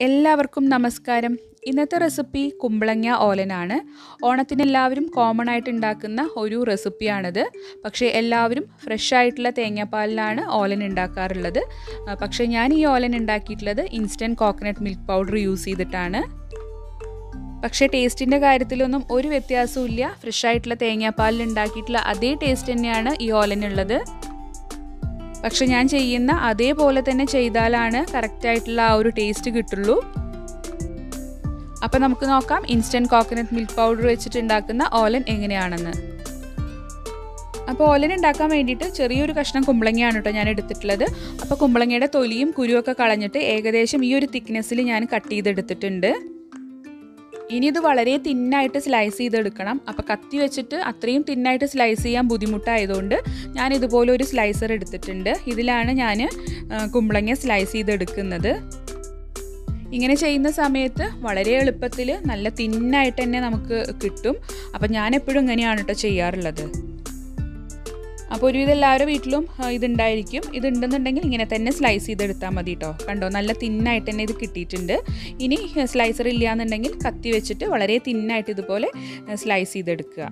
എല്ലാവർക്കും നമസ്കാരം ഇന്നത്തെ റെസിപ്പി കുമ്പളങ്ങ ഓലനാണ് ഓണത്തിന് എല്ലാവരും കോമൺ ആയിട്ട് ഉണ്ടാക്കുന്ന ഒരു റെസിപ്പിയാണിത് പക്ഷേ എല്ലാവരും ഫ്രഷ് ആയിട്ടുള്ള തേങ്ങാപ്പാലിലാണ് ഓലൻ ഉണ്ടാക്കാറുള്ളത് ആ, പക്ഷേ ഞാൻ ഈ ഓലൻ ഉണ്ടാക്കിയിട്ടുള്ളത് instant coconut milk powder use ചെയ്തിട്ടാണ് പക്ഷേ ടേസ്റ്റിൻ്റെ കാര്യത്തിലൊന്നും ഒരു വ്യത്യാസവും ഇല്ല ഫ്രഷ് ആയിട്ടുള്ള തേങ്ങാപ്പാലിൽ ഉണ്ടാക്കിയിട്ടുള്ള അതേ ടേസ്റ്റ് തന്നെയാണ് ഈ ഓലനുള്ളത് പക്ഷെ ഞാൻ ചെയ്യുന്ന അതേപോലെ തന്നെ ചെയ്താലാണ് കറക്റ്റായിട്ടുള്ള ആ ഒരു ടേസ്റ്റ് കിട്ടുള്ളൂ അപ്പം നമുക്ക് നോക്കാം ഇൻസ്റ്റൻറ്റ് കോക്കനട്ട് മിൽക്ക് പൗഡർ വെച്ചിട്ട് ഉണ്ടാക്കുന്ന ഓലൻ എങ്ങനെയാണെന്ന് അപ്പോൾ ഓലൻ ഉണ്ടാക്കാൻ വേണ്ടിയിട്ട് ചെറിയൊരു കഷ്ണം കുമ്പളങ്ങയാണ് കേട്ടോ ഞാൻ എടുത്തിട്ടുള്ളത് അപ്പോൾ കുമ്പളങ്ങയുടെ തൊലിയും കുരുവൊക്കെ കളഞ്ഞിട്ട് ഏകദേശം ഈ ഒരു തിക്നെസ്സിൽ ഞാൻ കട്ട് ചെയ്തെടുത്തിട്ടുണ്ട് ഇനി ഇത് വളരെ തിന്നായിട്ട് സ്ലൈസ് ചെയ്തെടുക്കണം അപ്പോൾ കത്തി വെച്ചിട്ട് അത്രയും തിന്നായിട്ട് സ്ലൈസ് ചെയ്യാൻ ബുദ്ധിമുട്ടായതുകൊണ്ട് ഞാൻ ഇതുപോലെ ഒരു സ്ലൈസർ എടുത്തിട്ടുണ്ട് ഇതിലാണ് ഞാൻ കുമ്പളങ്ങ സ്ലൈസ് ചെയ്തെടുക്കുന്നത് ഇങ്ങനെ ചെയ്യുന്ന സമയത്ത് വളരെ എളുപ്പത്തിൽ നല്ല തിന്നായിട്ട് തന്നെ നമുക്ക് കിട്ടും അപ്പം ഞാൻ എപ്പോഴും ഇങ്ങനെയാണ് കേട്ടോ ചെയ്യാറുള്ളത് അപ്പോൾ ഒരുവിധം എല്ലാവരുടെ വീട്ടിലും ആ, ഇതുണ്ടായിരിക്കും ഇതുണ്ടെന്നുണ്ടെങ്കിൽ ഇങ്ങനെ തന്നെ സ്ലൈസ് ചെയ്തെടുത്താൽ മതി കേട്ടോ കണ്ടോ നല്ല തിന്നായിട്ട് തന്നെ ഇത് കിട്ടിയിട്ടുണ്ട് ഇനി സ്ലൈസർ ഇല്ല എന്നുണ്ടെങ്കിൽ കത്തി വെച്ചിട്ട് വളരെ തിന്നായിട്ട് ഇതുപോലെ സ്ലൈസ് ചെയ്തെടുക്കുക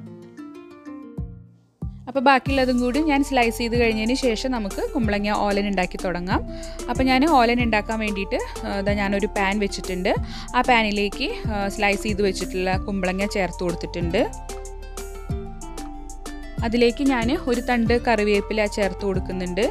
അപ്പോൾ ബാക്കിയുള്ളതും കൂടി ഞാൻ സ്ലൈസ് ചെയ്ത് കഴിഞ്ഞതിന് ശേഷം നമുക്ക് കുമ്പളങ്ങ ഓലൻ ഉണ്ടാക്കി തുടങ്ങാം അപ്പോൾ ഞാൻ ഓലൻ ഉണ്ടാക്കാൻ വേണ്ടിയിട്ട് ഇതാ ഞാനൊരു പാൻ വെച്ചിട്ടുണ്ട് ആ പാനിലേക്ക് സ്ലൈസ് ചെയ്ത് വെച്ചിട്ടുള്ള കുമ്പളങ്ങ ചേർത്ത് കൊടുത്തിട്ടുണ്ട് അതിലേക്ക് ഞാൻ ഒരു തണ്ട് കറിവേപ്പില ചേർത്ത് കൊടുക്കുന്നുണ്ട്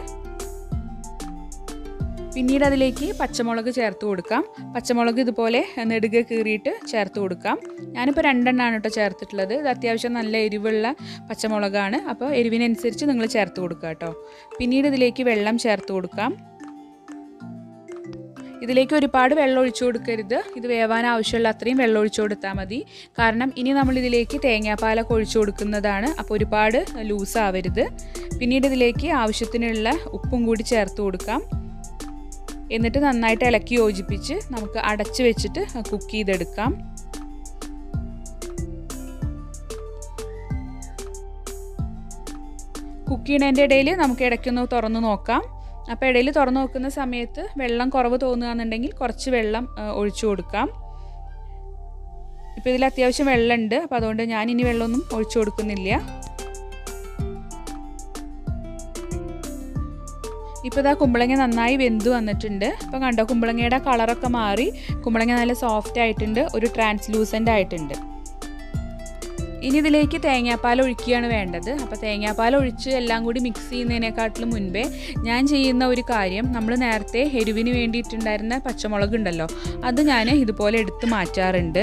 പിന്നീട് അതിലേക്ക് പച്ചമുളക് ചേർത്ത് കൊടുക്കാം പച്ചമുളക് ഇതുപോലെ നെടുകെ കീറിയിട്ട് ചേർത്ത് കൊടുക്കാം ഞാനിപ്പോൾ രണ്ടെണ്ണമാണ് കേട്ടോ ചേർത്തിട്ടുള്ളത് ഇത് അത്യാവശ്യം നല്ല എരിവുള്ള പച്ചമുളകാണ് അപ്പോൾ എരിവിനനുസരിച്ച് നിങ്ങൾ ചേർത്ത് കൊടുക്കുക കേട്ടോ പിന്നീട് ഇതിലേക്ക് വെള്ളം ചേർത്ത് കൊടുക്കാം ഇതിലേക്ക് ഒരുപാട് വെള്ളം ഒഴിച്ചു കൊടുക്കരുത് ഇത് വേവാൻ ആവശ്യമുള്ള അത്രയും വെള്ളം ഒഴിച്ചു കൊടുത്താൽ മതി കാരണം ഇനി നമ്മൾ ഇതിലേക്ക് തേങ്ങാപ്പാലൊക്കെ ഒഴിച്ചു കൊടുക്കുന്നതാണ് അപ്പോൾ ഒരുപാട് ലൂസ് ആവരുത് പിന്നീട് ഇതിലേക്ക് ആവശ്യത്തിനുള്ള ഉപ്പും കൂടി ചേർത്ത് കൊടുക്കാം എന്നിട്ട് നന്നായിട്ട് ഇളക്കി യോജിപ്പിച്ച് നമുക്ക് അടച്ച് വെച്ചിട്ട് കുക്ക് ചെയ്തെടുക്കാം കുക്ക് ചെയ്യുന്നതിൻ്റെ ഇടയിൽ നമുക്ക് ഇടയ്ക്കൊന്ന് തുറന്ന് നോക്കാം അപ്പോൾ ഇടയിൽ തുറന്ന് നോക്കുന്ന സമയത്ത് വെള്ളം കുറവ് തോന്നുകയാണെന്നുണ്ടെങ്കിൽ കുറച്ച് വെള്ളം ആ, ഒഴിച്ചു കൊടുക്കാം ഇപ്പോൾ ഇതിൽ അത്യാവശ്യം വെള്ളമുണ്ട് അപ്പോൾ അതുകൊണ്ട് ഞാൻ ഇനി വെള്ളമൊന്നും ഒഴിച്ചു കൊടുക്കുന്നില്ല ഇപ്പോൾ ഇതാ കുമ്പളങ്ങ നന്നായി വെന്ത് വന്നിട്ടുണ്ട് ഇപ്പോൾ കണ്ടോ കുമ്പളങ്ങയുടെ കളറൊക്കെ മാറി കുമ്പളങ്ങ നല്ല സോഫ്റ്റ് ആയിട്ടുണ്ട് ഒരു ട്രാൻസ്ലൂസൻ്റ് ആയിട്ടുണ്ട് ഇനി ഇതിലേക്ക് തേങ്ങാപ്പാൽ ഒഴിക്കുകയാണ് വേണ്ടത് അപ്പോൾ തേങ്ങാപ്പാൽ ഒഴിച്ച് എല്ലാം കൂടി മിക്സ് ചെയ്യുന്നതിനെക്കാട്ടിലും മുൻപേ ഞാൻ ചെയ്യുന്ന ഒരു കാര്യം നമ്മൾ നേരത്തെ എരിവിന് വേണ്ടിയിട്ടുണ്ടായിരുന്ന പച്ചമുളക് ഉണ്ടല്ലോ അത് ഞാൻ ഇതുപോലെ എടുത്ത് മാറ്റാറുണ്ട്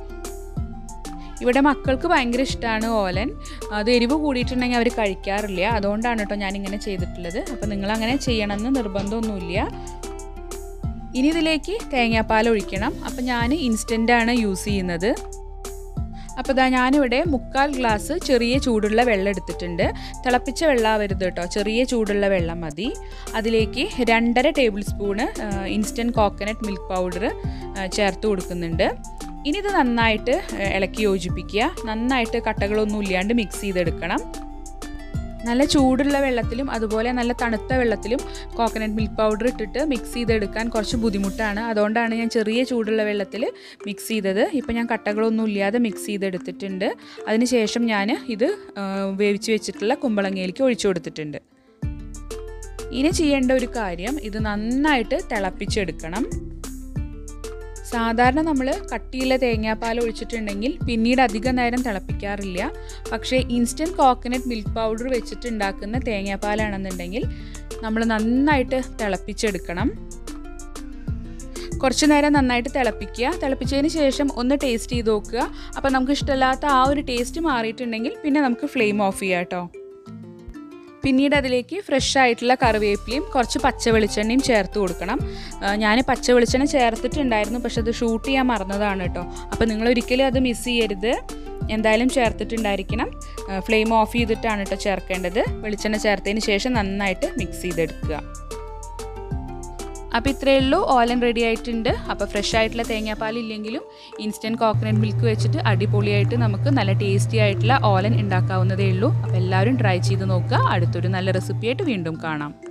ഇവിടെ മക്കൾക്ക് ഭയങ്കര ഇഷ്ടമാണ് ഓലൻ അത് എരിവ് കൂടിയിട്ടുണ്ടെങ്കിൽ അവർ കഴിക്കാറില്ല അതുകൊണ്ടാണ് കേട്ടോ ഞാനിങ്ങനെ ചെയ്തിട്ടുള്ളത് അപ്പോൾ നിങ്ങൾ അങ്ങനെ ചെയ്യണമെന്ന് നിർബന്ധമൊന്നുമില്ല ഇനി ഇതിലേക്ക് തേങ്ങാപ്പാൽ ഒഴിക്കണം അപ്പോൾ ഞാൻ ഇൻസ്റ്റൻ്റാണ് യൂസ് ചെയ്യുന്നത് അപ്പോൾ ഇതാ ഞാനിവിടെ മുക്കാൽ ഗ്ലാസ് ചെറിയ ചൂടുള്ള വെള്ളം എടുത്തിട്ടുണ്ട് തിളപ്പിച്ച വെള്ളമാവരുത് കേട്ടോ ചെറിയ ചൂടുള്ള വെള്ളം മതി അതിലേക്ക് രണ്ടര tablespoon instant coconut milk powder ചേർത്ത് കൊടുക്കുന്നുണ്ട് ഇനി ഇത് നന്നായിട്ട് ഏഹ്, ഇളക്കി യോജിപ്പിക്കുക നന്നായിട്ട് കട്ടകളൊന്നും ഇല്ലാണ്ട് മിക്സ് ചെയ്തെടുക്കണം നല്ല ചൂടുള്ള വെള്ളത്തിലും അതുപോലെ നല്ല തണുത്ത വെള്ളത്തിലും കോക്കനട്ട് മിൽക്ക് പൗഡർ ഇട്ടിട്ട് മിക്സ് ചെയ്തെടുക്കാൻ കുറച്ച് ബുദ്ധിമുട്ടാണ് അതുകൊണ്ടാണ് ഞാൻ ചെറിയ ചൂടുള്ള വെള്ളത്തിൽ മിക്സ് ചെയ്തത് ഇപ്പം ഞാൻ കട്ടകളൊന്നും ഇല്ലാതെ മിക്സ് ചെയ്തെടുത്തിട്ടുണ്ട് അതിനുശേഷം ഞാൻ ഇത് ആ, വേവിച്ച് വെച്ചിട്ടുള്ള കുമ്പളങ്ങയിലേക്ക് ഒഴിച്ചു കൊടുത്തിട്ടുണ്ട് ഇനി ചെയ്യേണ്ട ഒരു കാര്യം ഇത് നന്നായിട്ട് തിളപ്പിച്ചെടുക്കണം സാധാരണ നമ്മൾ കട്ടിയുള്ള തേങ്ങാപ്പാൽ ഒഴിച്ചിട്ടുണ്ടെങ്കിൽ പിന്നീട് അധിക നേരം തിളപ്പിക്കാറില്ല പക്ഷേ ഇൻസ്റ്റൻറ്റ് കോക്കനട്ട് മിൽക്ക് പൗഡർ വെച്ചിട്ട് ഉണ്ടാക്കുന്ന തേങ്ങാപ്പാലാണെന്നുണ്ടെങ്കിൽ നമ്മൾ നന്നായിട്ട് തിളപ്പിച്ചെടുക്കണം കുറച്ച് നേരം നന്നായിട്ട് തിളപ്പിക്കുക തിളപ്പിച്ചതിന് ശേഷം ഒന്ന് ടേസ്റ്റ് ചെയ്ത് നോക്കുക അപ്പോൾ നമുക്ക് ഇഷ്ടമില്ലാത്ത ആ ഒരു ടേസ്റ്റ് മാറിയിട്ടുണ്ടെങ്കിൽ പിന്നെ നമുക്ക് ഫ്ലെയിം ഓഫ് ചെയ്യാം കേട്ടോ പിന്നീട് അതിലേക്ക് ഫ്രഷ് ആയിട്ടുള്ള കറിവേപ്പിലയും കുറച്ച് പച്ച വെളിച്ചെണ്ണയും ചേർത്ത് കൊടുക്കണം ഞാൻ പച്ച വെളിച്ചെണ്ണ ചേർത്തിട്ടുണ്ടായിരുന്നു പക്ഷെ അത് ഷൂട്ട് ചെയ്യാൻ മറന്നതാണ് കേട്ടോ അപ്പോൾ നിങ്ങൾ ഒരിക്കലും അത് മിസ് ചെയ്യരുത് എന്തായാലും ചേർത്തിട്ടുണ്ടായിരിക്കണം ഫ്ലെയിം ഓഫ് ചെയ്തിട്ടാണ് കേട്ടോ ചേർക്കേണ്ടത് വെളിച്ചെണ്ണ ചേർത്തതിന് ശേഷം നന്നായിട്ട് മിക്സ് ചെയ്തെടുക്കുക അപ്പോൾ ഇത്രയേ ഉള്ളൂ ഓലൻ റെഡി ആയിട്ടുണ്ട് അപ്പോൾ ഫ്രഷ് ആയിട്ടുള്ള തേങ്ങാപ്പാൽ ഇല്ലെങ്കിലും ഇൻസ്റ്റൻറ്റ് കോക്കനട്ട് മിൽക്ക് വെച്ചിട്ട് അടിപൊളിയായിട്ട് നമുക്ക് നല്ല ടേസ്റ്റി ആയിട്ടുള്ള ഓലൻ ഉണ്ടാക്കാവുന്നതേ ഉള്ളൂ അപ്പോൾ എല്ലാവരും ട്രൈ ചെയ്ത് നോക്കുക അടുത്തൊരു നല്ല റെസിപ്പിയായിട്ട് വീണ്ടും കാണാം